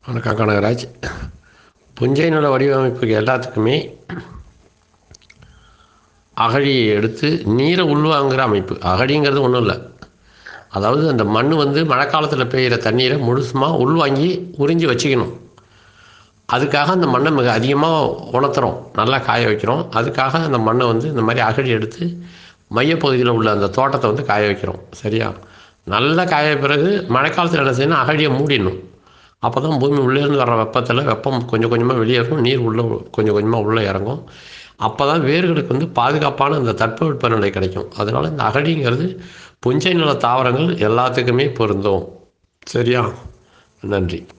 வணக்கம் கனகராஜ் புஞ்சை நில வடிவமைப்புக்கு எல்லாத்துக்குமே அகழியை எடுத்து நீரை உள்வாங்குகிற அமைப்பு அகழிங்கிறது ஒன்றும் இல்லை அதாவது அந்த மண் வந்து மழை காலத்தில் பெய்கிற தண்ணீரை முழுசுமாக உள்வாங்கி உறிஞ்சி வச்சுக்கணும் அதுக்காக அந்த மண்ணை மிக அதிகமாக உணர்த்துறோம் நல்லா காய வைக்கிறோம் அதுக்காக அந்த மண்ணை வந்து இந்த மாதிரி அகழி எடுத்து மையப்பகுதியில் உள்ள அந்த தோட்டத்தை வந்து காய வைக்கிறோம் சரியா நல்லா காய பிறகு மழைக்காலத்தில் என்ன செய்யணும் அகழியை மூடிடணும் அப்போ தான் பூமி உள்ளேருந்து வர வெப்பத்தில் வெப்பம் கொஞ்சம் கொஞ்சமாக வெளியே இருக்கும் நீர் உள்ளே கொஞ்சம் கொஞ்சமாக உள்ளே இறங்கும் அப்போ தான் வேர்களுக்கு வந்து பாதுகாப்பான அந்த தட்பவெப்பநிலை கிடைக்கும் அதனால் இந்த அகழிங்கிறது புஞ்சை நில தாவரங்கள் எல்லாத்துக்குமே பொருந்தும் சரியா நன்றி